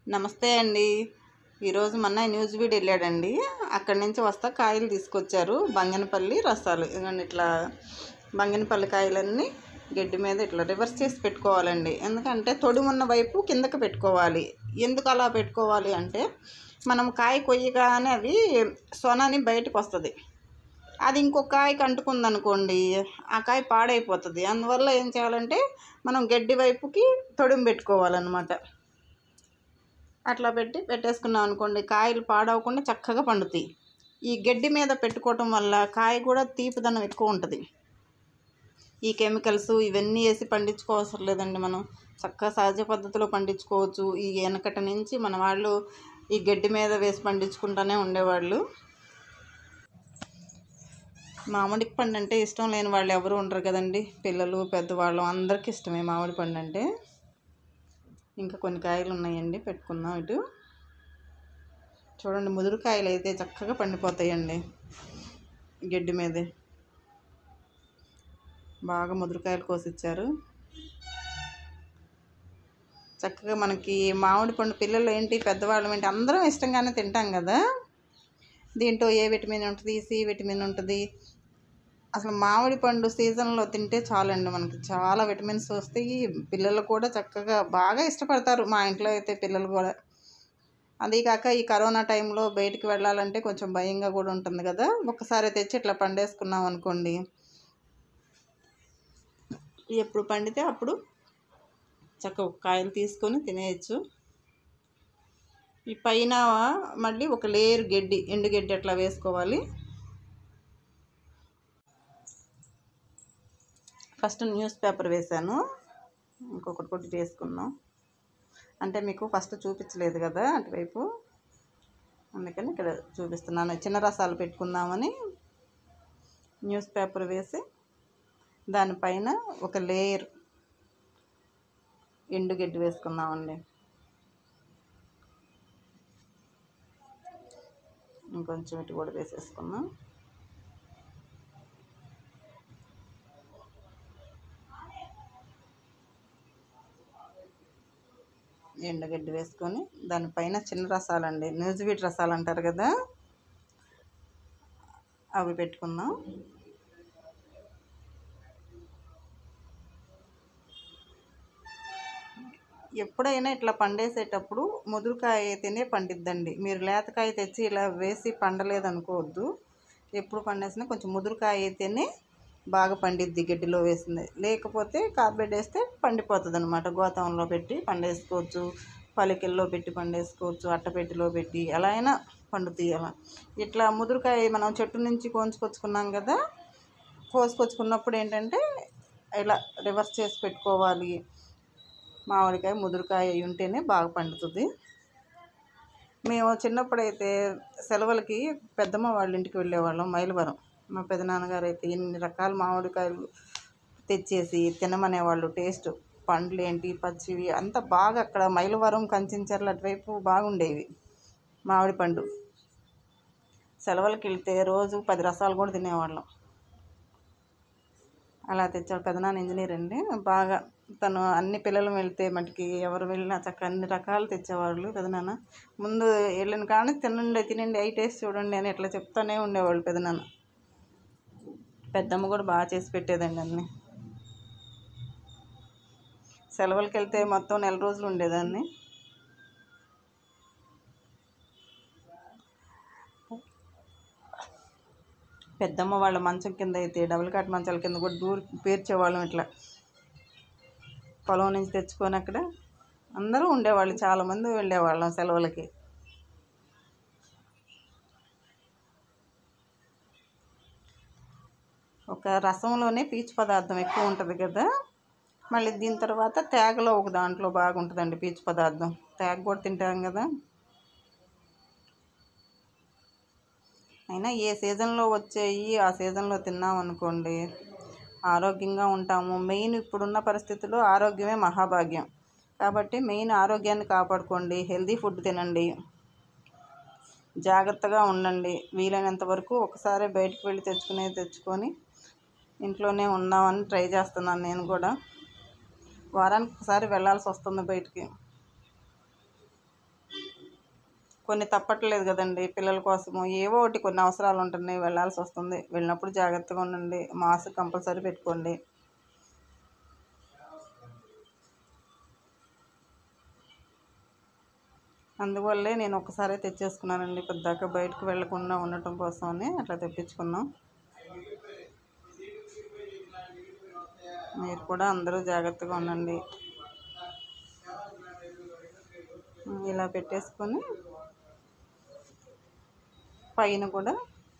నమస్తే అండి ఈరోజు మొన్న న్యూస్ వీడ్ వెళ్ళాడండి అక్కడి నుంచి వస్తా కాయలు తీసుకొచ్చారు బంగనపల్లి రసాలు ఇదిగోండి ఇట్లా బంగనపల్లి కాయలన్నీ గడ్డి మీద ఇట్లా రివర్స్ చేసి పెట్టుకోవాలండి ఎందుకంటే తొడుమున్న వైపు కిందకి పెట్టుకోవాలి ఎందుకు అలా పెట్టుకోవాలి అంటే మనం కాయ కొయ్యగానే అవి సొనని బయటకు వస్తుంది అది ఇంకొక కాయకి అంటుకుందనుకోండి ఆ కాయ పాడైపోతుంది అందువల్ల ఏం చేయాలంటే మనం గడ్డి వైపుకి తొడుము పెట్టుకోవాలన్నమాట అట్లా పెట్టి పెట్టేసుకున్నాం అనుకోండి కాయలు పాడవకుండా చక్కగా పండుతాయి ఈ గడ్డి మీద పెట్టుకోవటం వల్ల కాయ కూడా తీపిదనం ఎక్కువ ఉంటుంది ఈ కెమికల్స్ ఇవన్నీ వేసి పండించుకోవసరం లేదండి మనం చక్కగా సహజ పద్ధతిలో పండించుకోవచ్చు ఈ వెనకట నుంచి మన వాళ్ళు ఈ గడ్డి మీద వేసి పండించుకుంటూనే ఉండేవాళ్ళు మామిడి పండు అంటే ఇష్టం లేని వాళ్ళు ఎవరు ఉండరు కదండి పిల్లలు పెద్దవాళ్ళు అందరికీ ఇష్టమే మామిడి పండు అంటే ఇంకా కొన్ని కాయలు ఉన్నాయండి పెట్టుకుందాం ఇటు చూడండి ముదురు కాయలు అయితే చక్కగా పండిపోతాయండి గడ్డి మీదే బాగా ముదురుకాయలు కోసిచ్చారు చక్కగా మనకి మామిడి పండు పిల్లలు ఏంటి పెద్దవాళ్ళం ఏంటి అందరం ఇష్టంగానే తింటాం కదా దీంట్లో ఏ విటమిన్ ఉంటుంది సి విటమిన్ ఉంటుంది అసలు మామిడి పండు సీజన్లో తింటే చాలండి మనకి చాలా విటమిన్స్ వస్తాయి పిల్లలు కూడా చక్కగా బాగా ఇష్టపడతారు మా ఇంట్లో అయితే పిల్లలు కూడా అదీ కాక ఈ కరోనా టైంలో బయటికి వెళ్ళాలంటే కొంచెం భయంగా కూడా ఉంటుంది కదా ఒక్కసారి తెచ్చి ఇట్లా పండేసుకున్నాం అనుకోండి ఎప్పుడు పండితే అప్పుడు చక్కగా కాయలు తీసుకొని తినేయచ్చు ఈ పైన మళ్ళీ ఒక లేయర్ గడ్డి ఎండు గడ్డి అట్లా వేసుకోవాలి ఫస్ట్ న్యూస్ పేపర్ వేసాను ఇంకొకటి కొట్టి వేసుకున్నాం అంటే మీకు ఫస్ట్ చూపించలేదు కదా అటువైపు అందుకని ఇక్కడ చూపిస్తున్నాను చిన్న రసాలు పెట్టుకుందామని న్యూస్ పేపర్ వేసి దానిపైన ఒక లేయర్ ఎండుగడ్డి వేసుకుందామండి ఇంకొంచెం ఇటు కూడా వేసేసుకుందాం ఎండుగడ్డి వేసుకొని దానిపైన చిన్న రసాలండి న్యూజివీట్ రసాలు అంటారు కదా అవి పెట్టుకుందాం ఎప్పుడైనా ఇట్లా పండేసేటప్పుడు ముదురుకాయ అయితేనే పండిద్దండి మీరు లేతకాయ తెచ్చి ఇలా వేసి పండలేదనుకోవద్దు ఎప్పుడు పండేసినా కొంచెం ముదురుకాయ అయితేనే బాగా పండిద్ది గడ్డిలో వేసింది లేకపోతే కార్బెడ్ వేస్తే పండిపోతుంది అనమాట గోతంలో పెట్టి పండేసుకోవచ్చు పలికెల్లో పెట్టి పండేసుకోవచ్చు అట్టపెట్టిలో పెట్టి ఎలా అయినా పండుతాయి అలా ఇట్లా ముదురుకాయ మనం చెట్టు నుంచి కోసుకొచ్చుకున్నాం కదా కోసుకొచ్చుకున్నప్పుడు ఏంటంటే ఇలా రివర్స్ చేసి పెట్టుకోవాలి మామిడికాయ ముదురుకాయ అయి ఉంటేనే బాగా పండుతుంది మేము చిన్నప్పుడైతే సెలవులకి పెద్దమ్మ వాళ్ళ ఇంటికి వెళ్ళేవాళ్ళం మైలవరం మా పెదనాన్నగారు అయితే ఎన్ని రకాల మామిడికాయలు తెచ్చేసి తినమనేవాళ్ళు టేస్ట్ పండ్లు ఏంటి పచ్చివి అంత బాగా అక్కడ మైలవరం కంచించర్ల అటువైపు బాగుండేవి మామిడి పండు సెలవులకి వెళ్తే రోజు పది రసాలు కూడా తినేవాళ్ళం అలా తెచ్చాడు పెదనాన్న ఇంజనీర్ అండి బాగా తను అన్ని పిల్లలు వెళ్తే మటుకి ఎవరు వెళ్ళినా చక్క అన్ని రకాలు తెచ్చేవాళ్ళు పెదనాన్న ముందు వెళ్ళిన కానీ తినండి తినండి అయి టేస్ట్ చూడండి అని ఇట్లా చెప్తానే ఉండేవాళ్ళు పెదనాన్న పెద్దమ్మ కూడా బాగా చేసి పెట్టేదండి అన్ని సెలవులకి వెళ్తే మొత్తం నెల రోజులు ఉండేదాన్ని పెద్దమ్మ వాళ్ళ మంచం కింద అయితే డబుల్ కాట్ మంచాల కింద కూడా దూరి పేర్చేవాళ్ళం ఇట్లా పొలం నుంచి తెచ్చుకొని అక్కడ అందరూ ఉండేవాళ్ళు చాలామంది వెళ్ళేవాళ్ళం సెలవులకి ఒక రసంలోనే పీచు పదార్థం ఎక్కువ ఉంటుంది కదా మళ్ళీ దీని తర్వాత తేగలో ఒక దాంట్లో బాగుంటుందండి పీచు పదార్థం తేగ కూడా తింటాం కదా అయినా ఏ సీజన్లో వచ్చేవి ఆ సీజన్లో తిన్నాం అనుకోండి ఆరోగ్యంగా ఉంటాము మెయిన్ ఇప్పుడున్న పరిస్థితుల్లో ఆరోగ్యమే మహాభాగ్యం కాబట్టి మెయిన్ ఆరోగ్యాన్ని కాపాడుకోండి హెల్తీ ఫుడ్ తినండి జాగ్రత్తగా ఉండండి వీలైనంత వరకు ఒకసారి బయటకు వెళ్ళి తెచ్చుకునేది తెచ్చుకొని ఇంట్లోనే ఉందామని ట్రై చేస్తున్నాను నేను కూడా వారానికి ఒకసారి వెళ్ళాల్సి వస్తుంది బయటికి కొన్ని తప్పట్లేదు కదండి పిల్లల కోసము ఏవో ఒకటి కొన్ని అవసరాలు ఉంటున్నాయి వెళ్ళాల్సి వస్తుంది వెళ్ళినప్పుడు జాగ్రత్తగా ఉండండి మాస్క్ కంపల్సరీ పెట్టుకోండి అందువల్లే నేను ఒకసారి తెచ్చేసుకున్నానండి పెద్దాక బయటకు వెళ్ళకుండా ఉండటం కోసమని అట్లా తెప్పించుకున్నాం మీరు కూడా అందరూ జాగ్రత్తగా ఉండండి ఇలా పెట్టేసుకొని పైన కూడా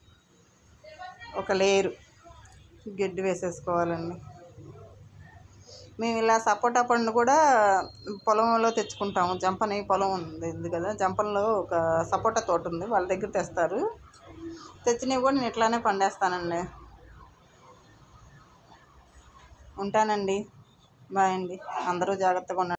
ఒక లేయరు గడ్డి వేసేసుకోవాలండి మేము ఇలా సపోటా పండు కూడా పొలంలో తెచ్చుకుంటాము జంపని పొలం ఉంది ఉంది కదా జంపంలో ఒక సపోటా తోట ఉంది వాళ్ళ దగ్గర తెస్తారు తెచ్చినవి కూడా నేను ఇట్లానే పండేస్తానండి ఉంటానండి బాయ్ అండి అందరూ జాగ్రత్తగా ఉండండి